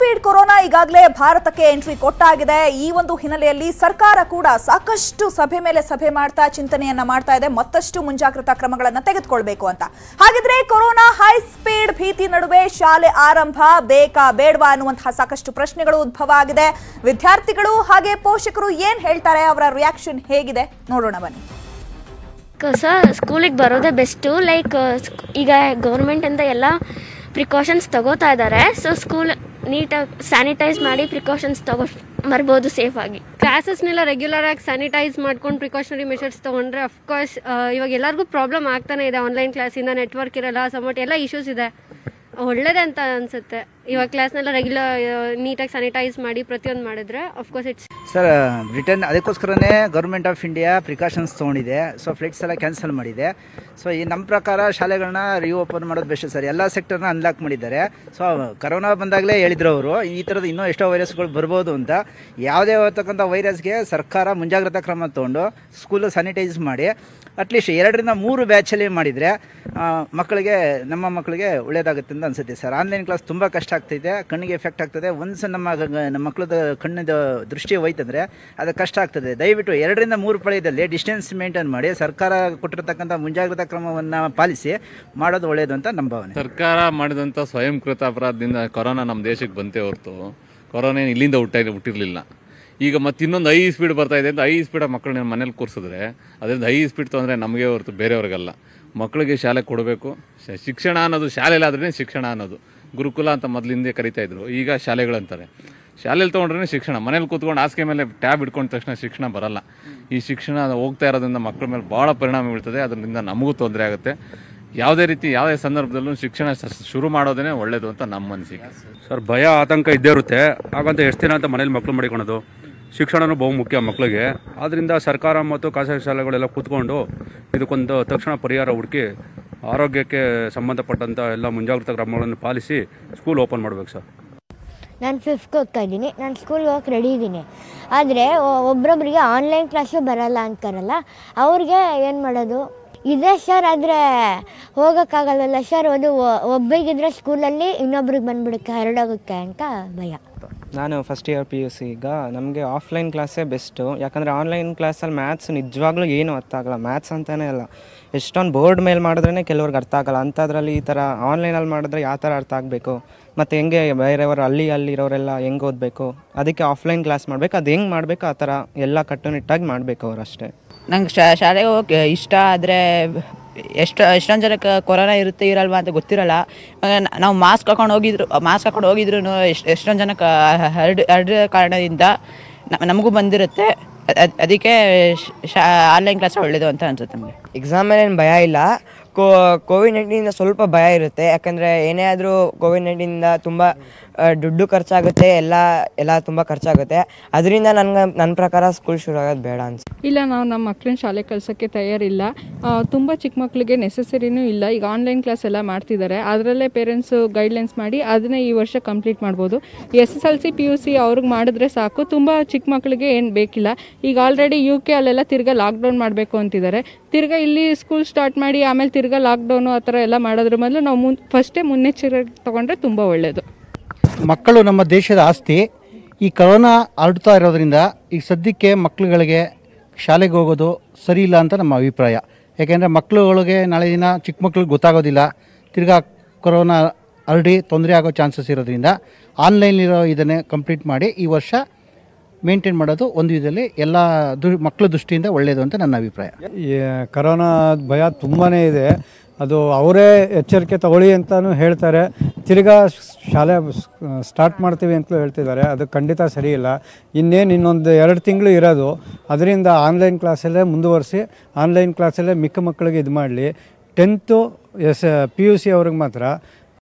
speed corona ಈಗಾಗಲೇ ಭಾರತಕ್ಕೆ entry ಕೊಟ್ಟಾಗಿದೆ ಈ ಒಂದು ಹಿನ್ನೆಲೆಯಲ್ಲಿ ಸರ್ಕಾರ ಕೂಡ ಸಾಕಷ್ಟು ಸಭೆ ಮೇಲೆ ಸಭೆ ಮಾಡ್ತಾ ಚಿಂತನೆಯನ್ನ ಮಾಡ್ತಾ ಇದೆ ಮತ್ತಷ್ಟು ಮುಂಜಾಗ್ರತಾ ಕ್ರಮಗಳನ್ನ ತೆಗೆದುಕೊಳ್ಬೇಕು ಅಂತ ಹಾಗಿದ್ರೆ ಕೊರೋನಾ ಹೈ ಸ್ಪೀಡ್ ಭೀತಿ ನಡುವೆ ಶಾಲೆ ಆರಂಭ ಬೇಕಾ ಬೇಡವಾ ಅನ್ನುವಂತಹ ಸಾಕಷ್ಟು ಪ್ರಶ್ನೆಗಳು ಉದ್ಭವ ಆಗಿದೆ ವಿದ್ಯಾರ್ಥಿಗಳು ಹಾಗೆ ಪೋಷಕರು ಏನ್ ಹೇಳ್ತಾರೆ ಅವರ ರಿಯಾಕ್ಷನ್ ಹೇಗಿದೆ ನೋಡೋಣ ಬನ್ನಿ ಸರ್ ಸ್ಕೂಲಿಗೆ ಬರೋದೇ ಬೆಸ್ಟು ಲೈಕ್ ಈಗ ಗೌರ್ಮೆಂಟಿಂದ ಎಲ್ಲ ಪ್ರಿಕಾಷನ್ಸ್ ತಗೋತಾ ಇದ್ದಾರೆ ಸೊ ಸ್ಕೂಲ್ ನೀಟಾಗಿ ಸ್ಯಾನಿಟೈಸ್ ಮಾಡಿ ಪ್ರಿಕಾಷನ್ಸ್ ತಗೋ ಬರ್ಬೋದು ಸೇಫಾಗಿ ಕ್ಲಾಸಸ್ನೆಲ್ಲ ರೆಗ್ಯುಲರ್ ಆಗಿ ಸ್ಯಾನಿಟೈಸ್ ಮಾಡ್ಕೊಂಡು ಪ್ರಿಕಾಷನರಿ ಮೆಷರ್ಸ್ ತೊಗೊಂಡ್ರೆ ಅಫ್ಕೋರ್ಸ್ ಇವಾಗ ಎಲ್ಲರಿಗೂ ಪ್ರಾಬ್ಲಮ್ ಆಗ್ತಾನೆ ಇದೆ ಆನ್ಲೈನ್ ಕ್ಲಾಸಿಂದ ನೆಟ್ವರ್ಕ್ ಇರಲ್ಲ ಸಮಟ್ ಎಲ್ಲ ಇಶ್ಯೂಸ್ ಇದೆ ಒಳ್ಳೇದೇ ಅಂತ ಅನ್ಸುತ್ತೆ ಇವಾಗ ಕ್ಲಾಸ್ನೆಲ್ಲ ರೆಗ್ಯುಲರ್ ನೀಟಾಗಿ ಸ್ಯಾನಿಟೈಸ್ ಮಾಡಿ ಪ್ರತಿಯೊಂದು ಮಾಡಿದ್ರೆ ಅಫ್ಕೋರ್ಸ್ ಇಟ್ಸ್ ಸರ್ ಬ್ರಿಟನ್ ಅದಕ್ಕೋಸ್ಕರನೇ ಗೌರ್ಮೆಂಟ್ ಆಫ್ ಇಂಡಿಯಾ ಪ್ರಿಕಾಷನ್ಸ್ ತೊಗೊಂಡಿದೆ ಸೊ ಫ್ಲೈಟ್ಸ್ ಎಲ್ಲ ಕ್ಯಾನ್ಸಲ್ ಮಾಡಿದೆ ಸೊ ಈ ನಮ್ಮ ಪ್ರಕಾರ ಶಾಲೆಗಳನ್ನ ರಿಓಪನ್ ಮಾಡೋದು ಬೆಸ್ಟ್ ಸರ್ ಎಲ್ಲ ಸೆಕ್ಟರ್ನ ಅನ್ಲಾಕ್ ಮಾಡಿದ್ದಾರೆ ಸೊ ಕರೋನಾ ಬಂದಾಗಲೇ ಹೇಳಿದ್ರು ಅವರು ಈ ಥರದ ಇನ್ನೂ ಎಷ್ಟೋ ವೈರಸ್ಗಳು ಬರ್ಬೋದು ಅಂತ ಯಾವುದೇ ಹೋಗ್ತಕ್ಕಂಥ ವೈರಸ್ಗೆ ಸರ್ಕಾರ ಮುಂಜಾಗ್ರತಾ ಕ್ರಮ ತೊಗೊಂಡು ಸ್ಕೂಲು ಸ್ಯಾನಿಟೈಸ್ ಮಾಡಿ ಅಟ್ಲೀಸ್ಟ್ ಎರಡರಿಂದ ಮೂರು ಬ್ಯಾಚಲ್ಲಿ ಮಾಡಿದರೆ ಮಕ್ಕಳಿಗೆ ನಮ್ಮ ಮಕ್ಕಳಿಗೆ ಒಳ್ಳೇದಾಗುತ್ತೆ ಅಂತ ಅನಿಸುತ್ತೆ ಸರ್ ಆನ್ಲೈನ್ ಕ್ಲಾಸ್ ತುಂಬ ಕಷ್ಟ ಆಗ್ತೈತೆ ಕಣ್ಣಿಗೆ ಎಫೆಕ್ಟ್ ಆಗ್ತದೆ ಒನ್ಸ್ ನಮ್ಮ ಗ- ನಮ್ಮ ಮಕ್ಕಳದ ಕಣ್ಣಿದ ದೃಷ್ಟಿ ಹೋಯ್ತಂದ್ರೆ ಅದು ಕಷ್ಟ ಆಗ್ತದೆ ದಯವಿಟ್ಟು ಎರಡರಿಂದ ಮೂರು ಪಳೆಯದಲ್ಲಿ ಡಿಸ್ಟೆನ್ಸ್ ಮೇಂಟೈನ್ ಮಾಡಿ ಸರ್ಕಾರ ಕೊಟ್ಟಿರ್ತಕ್ಕಂಥ ಮುಂಜಾಗ್ರತಾ ಕ್ರಮವನ್ನು ಪಾಲಿಸಿ ಮಾಡೋದು ಒಳ್ಳೆಯದು ಅಂತ ನಮ್ಮ ಭಾವನೆ ಸರ್ಕಾರ ಮಾಡಿದಂಥ ಸ್ವಯಂಕೃತ ಅಪರಾಧದಿಂದ ಕೊರೋನಾ ನಮ್ಮ ದೇಶಕ್ಕೆ ಬಂತೆ ಹೊರತು ಕೊರೋನಾ ಏನು ಇಲ್ಲಿಂದ ಹುಟ್ಟ ಹುಟ್ಟಿರಲಿಲ್ಲ ಈಗ ಮತ್ತೆ ಇನ್ನೊಂದು ಐ ಸ್ಪೀಡ್ ಬರ್ತಾ ಇದೆ ಅಂತ ಐ ಸ್ಪೀಡ್ ಮಕ್ಕಳನ್ನ ಮನೇಲಿ ಕೂರಿಸಿದ್ರೆ ಅದರಿಂದ ಐ ಸ್ಪೀಡ್ ತೊಂದರೆ ನಮಗೆ ಹೊರತು ಬೇರೆಯವ್ರಿಗಲ್ಲ ಮಕ್ಕಳಿಗೆ ಶಾಲೆ ಕೊಡಬೇಕು ಶ- ಶಿಕ್ಷಣ ಅನ್ನೋದು ಶಾಲೆಯಲ್ಲಿ ಆದ್ರೆ ಶಿಕ್ಷಣ ಅನ್ನೋದು ಗುರುಕುಲ ಅಂತ ಮೊದಲಿಂದೇ ಕರಿತಾ ಇದ್ರು ಈಗ ಶಾಲೆಗಳಂತಾರೆ ಶಾಲೆಯಲ್ಲಿ ತೊಗೊಂಡ್ರೆ ಶಿಕ್ಷಣ ಮನೇಲಿ ಕೂತ್ಕೊಂಡು ಹಾಸಿಗೆ ಮೇಲೆ ಟ್ಯಾಬ್ ಇಟ್ಕೊಂಡ ತಕ್ಷಣ ಶಿಕ್ಷಣ ಬರಲ್ಲ ಈ ಶಿಕ್ಷಣ ಹೋಗ್ತಾ ಇರೋದ್ರಿಂದ ಮಕ್ಕಳ ಮೇಲೆ ಭಾಳ ಪರಿಣಾಮ ಬೀಳ್ತದೆ ಅದರಿಂದ ನಮಗೂ ತೊಂದರೆ ಆಗುತ್ತೆ ಯಾವುದೇ ರೀತಿ ಯಾವುದೇ ಸಂದರ್ಭದಲ್ಲೂ ಶಿಕ್ಷಣ ಸ- ಶುರು ಮಾಡೋದೇ ಒಳ್ಳೇದು ಅಂತ ನಮ್ಮ ಅನಿಸಿಕೆ ಸರ್ ಭಯ ಆತಂಕ ಇದ್ದೇ ಇರುತ್ತೆ ಹಾಗಂತ ಎಷ್ಟು ದಿನ ಅಂತ ಮನೇಲಿ ಮಕ್ಕಳು ಮಾಡಿಕೊಳೋದು ಶಿಕ್ಷಣನೂ ಬಹು ಮುಖ್ಯ ಮಕ್ಕಳಿಗೆ ಆದ್ದರಿಂದ ಸರ್ಕಾರ ಮತ್ತು ಖಾಸಗಿ ಶಾಲೆಗಳೆಲ್ಲ ಕೂತ್ಕೊಂಡು ಇದಕ್ಕೊಂದು ತಕ್ಷಣ ಪರಿಹಾರ ಹುಡುಕಿ ಆರೋಗ್ಯಕ್ಕೆ ಸಂಬಂಧಪಟ್ಟಂಥ ಎಲ್ಲ ಮುಂಜಾಗ್ರತಾ ಕ್ರಮಗಳನ್ನು ಪಾಲಿಸಿ ಸ್ಕೂಲ್ ಓಪನ್ ಮಾಡ್ಬೇಕು ಸರ್ ನಾನು ಫಿಫ್ತ್ ಓದ್ತಾ ಇದ್ದೀನಿ ನಾನು ಸ್ಕೂಲ್ಗೆ ಹೋಗಕ್ಕೆ ರೆಡಿ ಇದ್ದೀನಿ ಆದರೆ ಒಬ್ರೊಬ್ರಿಗೆ ಆನ್ಲೈನ್ ಕ್ಲಾಸು ಬರಲ್ಲ ಅಂತಾರಲ್ಲ ಅವ್ರಿಗೆ ಏನು ಮಾಡೋದು ಇದೆ ಸರ್ ಆದರೆ ಹೋಗೋಕ್ಕಾಗಲ್ಲಲ್ಲ ಸರ್ ಅದು ಒ- ಒಬ್ಬರಿಗಿದ್ರೆ ಸ್ಕೂಲಲ್ಲಿ ಇನ್ನೊಬ್ರಿಗೆ ಬಂದ್ಬಿಡುತ್ತೆ ಹರಡೋಗುತ್ತೆ ಅಂತ ಭಯ ನಾನು first year P U C ಈಗ ನಮಗೆ ಆಫ್ಲೈನ್ ಕ್ಲಾಸೇ ಬೆಸ್ಟು ಯಾಕಂದರೆ ಆನ್ಲೈನ್ ಕ್ಲಾಸಲ್ಲಿ ಮ್ಯಾಥ್ಸ್ ನಿಜವಾಗ್ಲೂ ಏನೂ ಅರ್ಥ ಆಗಲ್ಲ ಮ್ಯಾಥ್ಸ್ ಅಂತಲೇ ಅಲ್ಲ ಎಷ್ಟೊಂದು ಬೋರ್ಡ್ ಮೇಲೆ ಮಾಡಿದ್ರೇ ಕೆಲವ್ರಿಗೆ ಅರ್ಥ ಆಗಲ್ಲ ಅಂಥದ್ರಲ್ಲಿ ಈ ಥರ ಆನ್ಲೈನಲ್ಲಿ ಮಾಡಿದ್ರೆ ಯಾವ ಥರ ಅರ್ಥ ಆಗಬೇಕು ಮತ್ತು ಹೆಂಗೆ ಬೇರೆಯವರು ಅಲ್ಲಿ ಅಲ್ಲಿರೋರೆಲ್ಲ ಹೆಂಗೆ ಓದಬೇಕು ಅದಕ್ಕೆ ಆಫ್ಲೈನ್ ಕ್ಲಾಸ್ ಮಾಡಬೇಕು ಅದು ಹೆಂಗೆ ಮಾಡಬೇಕು ಆ ಥರ ಎಲ್ಲ ಕಟ್ಟುನಿಟ್ಟಾಗಿ ಮಾಡಬೇಕು ಅವ್ರು ಅಷ್ಟೇ ನಂಗೆ ಶಾಲೆಗೆ ಹೋಗಕ್ಕೆ ಇಷ್ಟ ಆದರೆ ಎಷ್ಟು ಎಷ್ಟೊಂದು ಜನಕ್ಕೆ ಕೊರೋನಾ ಇರುತ್ತೆ ಇರಲ್ವಾ ಅಂತ ಗೊತ್ತಿರಲ್ಲ ಇವಾಗ ನ- ನಾವು ಮಾಸ್ಕ್ ಹಾಕೊಂಡು ಹೋಗಿದ್ರು ಮಾಸ್ಕ್ ಹಾಕೊಂಡು ಹೋಗಿದ್ರು ಎಷ್ಟು ಎಷ್ಟೊಂದು ಜನಕ್ಕೆ ಹರಡ್ ಹರಡಿರೋ ಕಾರಣದಿಂದ ನ- ನಮಗೂ ಬಂದಿರುತ್ತೆ ಅದ್- ಅದಕ್ಕೆ ಶಾ ಆನ್ಲೈನ್ ಕ್ಲಾಸ್ ಒಳ್ಳೇದು ಅಂತ ಅನ್ಸುತ್ತೆ ನಮಗೆ ಎಕ್ಸಾಮ್ ಮೇಲೆ ಏನು ಭಯ ಇಲ್ಲ ಕೋ ಕೋವಿಡ್ ನೈನ್ಟೀನಿಂದ ಸ್ವಲ್ಪ ಭಯ ಇರುತ್ತೆ ಯಾಕಂದರೆ ಏನೇ ಆದರೂ ಕೋವಿಡ್ ನೈನ್ಟೀನಿಂದ ತುಂಬ ಆ, ದುಡ್ಡು ಖರ್ಚಾಗುತ್ತೆ ಎಲ್ಲ ಎಲ್ಲ ತುಂಬ ಖರ್ಚಾಗುತ್ತೆ ಅದರಿಂದ ನನಗೆ ನನ್ನ ಪ್ರಕಾರ ಸ್ಕೂಲ್ ಶುರು ಆಗೋದು ಬೇಡ ಅನ್ಸುತ್ತೆ ಇಲ್ಲ ನಾವು ನಮ್ಮ ಮಕ್ಕಳನ್ನ ಶಾಲೆ ಕಳ್ಸೋಕ್ಕೆ ತಯಾರಿಲ್ಲ ತುಂಬ ಚಿಕ್ಕ ಮಕ್ಕಳಿಗೆ ನೆಸಸರಿನೂ ಇಲ್ಲ ಈಗ ಆನ್ಲೈನ್ ಕ್ಲಾಸ್ ಎಲ್ಲ ಮಾಡ್ತಿದ್ದಾರೆ ಅದರಲ್ಲೇ ಪೇರೆಂಟ್ಸು ಗೈಡ್ಲೈನ್ಸ್ ಮಾಡಿ ಅದನ್ನೇ ಈ ವರ್ಷ ಕಂಪ್ಲೀಟ್ ಮಾಡ್ಬೋದು S S L C P U C ಅವ್ರಿಗೆ ಮಾಡಿದ್ರೆ ಸಾಕು ತುಂಬ ಚಿಕ್ಕ ಮಕ್ಕಳಿಗೆ ಏನು ಬೇಕಿಲ್ಲ ಈಗ ಆಲ್ರೆಡಿ ಯು ಕೆ ಅಲ್ಲೆಲ್ಲ ತಿರ್ಗಾ ಲಾಕ್ಡೌನ್ ಮಾಡಬೇಕು ಅಂತಿದ್ದಾರೆ ತಿರ್ಗಾ ಇಲ್ಲಿ ಸ್ಕೂಲ್ ಸ್ಟಾರ್ಟ್ ಮಾಡಿ ಆಮೇಲೆ ತಿರ್ಗಾ ಲಾಕ್ಡೌನು ಆ ಥರ ಎಲ್ಲ ಮಾಡೋದ್ರ ಮೊದಲು ನಾವು ಮುನ್ ಫಸ್ಟೇ ಮುನ್ನೆಚ್ಚರಿಕೆ ತೊಗೊಂಡ್ರೆ ತುಂಬ ಒಳ್ಳೆಯದು ಮಕ್ಕಳು ನಮ್ಮ ದೇಶದ ಆಸ್ತಿ ಈ ಕರೋನಾ ಹರಡ್ತಾ ಇರೋದ್ರಿಂದ ಈಗ ಸದ್ಯಕ್ಕೆ ಮಕ್ಕಳುಗಳಿಗೆ ಶಾಲೆಗೆ ಹೋಗೋದು ಸರಿ ಇಲ್ಲ ಅಂತ ನಮ್ಮ ಅಭಿಪ್ರಾಯ ಯಾಕೆಂದರೆ ಮಕ್ಕಳುಗಳಿಗೆ ನಾಳೆ ದಿನ ಚಿಕ್ಕ ಮಕ್ಳಿಗೆ ಗೊತ್ತಾಗೋದಿಲ್ಲ ತಿರ್ಗಾ ಕೊರೋನಾ ಹರಡಿ ತೊಂದರೆ ಆಗೋ ಚಾನ್ಸಸ್ ಇರೋದ್ರಿಂದ ಆನ್ಲೈನ್ಲಿರೋ ಇದನ್ನೇ ಕಂಪ್ಲೀಟ್ ಮಾಡಿ ಈ ವರ್ಷ ಮೇಂಟೈನ್ ಮಾಡೋದು ಒಂದು ವಿಧದಲ್ಲಿ ಎಲ್ಲ ದು ಮಕ್ಕಳ ದೃಷ್ಟಿಯಿಂದ ಒಳ್ಳೆಯದು ಅಂತ ನನ್ನ ಅಭಿಪ್ರಾಯ ಈ ಕರೋನಾ ಭಯ ತುಂಬಾ ಇದೆ ಅದು ಅವರೇ ಎಚ್ಚರಿಕೆ ತಗೊಳ್ಳಿ ಅಂತಲೂ ಹೇಳ್ತಾರೆ ತಿರ್ಗಾ ಶಾಲೆ ಸ್ಟಾರ್ಟ್ ಮಾಡ್ತೀವಿ ಅಂತಲೂ ಹೇಳ್ತಿದ್ದಾರೆ ಅದು ಖಂಡಿತ ಸರಿ ಇಲ್ಲ ಇನ್ನೇನು ಇನ್ನೊಂದು ಎರಡು ತಿಂಗಳು ಇರೋದು ಅದರಿಂದ ಆನ್ಲೈನ್ ಕ್ಲಾಸಲ್ಲೇ ಮುಂದುವರಿಸಿ ಆನ್ಲೈನ್ ಕ್ಲಾಸಲ್ಲೇ ಮಿಕ್ಕ ಮಕ್ಕಳಿಗೆ ಇದು ಮಾಡಲಿ tenth S P U C ಅವ್ರಿಗೆ ಮಾತ್ರ